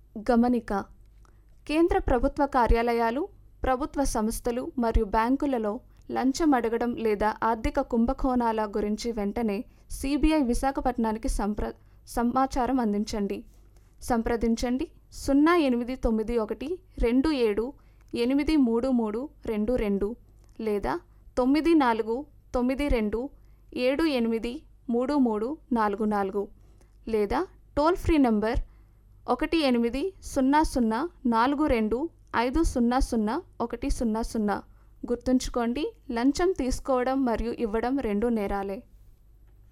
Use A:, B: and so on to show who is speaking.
A: గమనిక కేంద్ర ప్రభుత్వ కార్యాలయాలు ప్రభుత్వ సంస్థలు మరియు బ్యాంకులలో లంచం అడగడం లేదా ఆర్థిక కుంభకోణాల గురించి వెంటనే సిబిఐ విశాఖపట్నానికి సంప్ర సమాచారం అందించండి సంప్రదించండి సున్నా ఎనిమిది తొమ్మిది ఒకటి రెండు ఏడు ఎనిమిది మూడు మూడు రెండు రెండు లేదా తొమ్మిది నాలుగు తొమ్మిది రెండు ఏడు ఎనిమిది మూడు మూడు నాలుగు నాలుగు లేదా టోల్ ఫ్రీ నంబర్ ఒకటి ఎనిమిది సున్నా సున్నా నాలుగు రెండు ఐదు సున్నా సున్నా ఒకటి సున్నా సున్నా గుర్తుంచుకోండి లంచం తీసుకోవడం మరియు ఇవ్వడం రెండు నేరాలే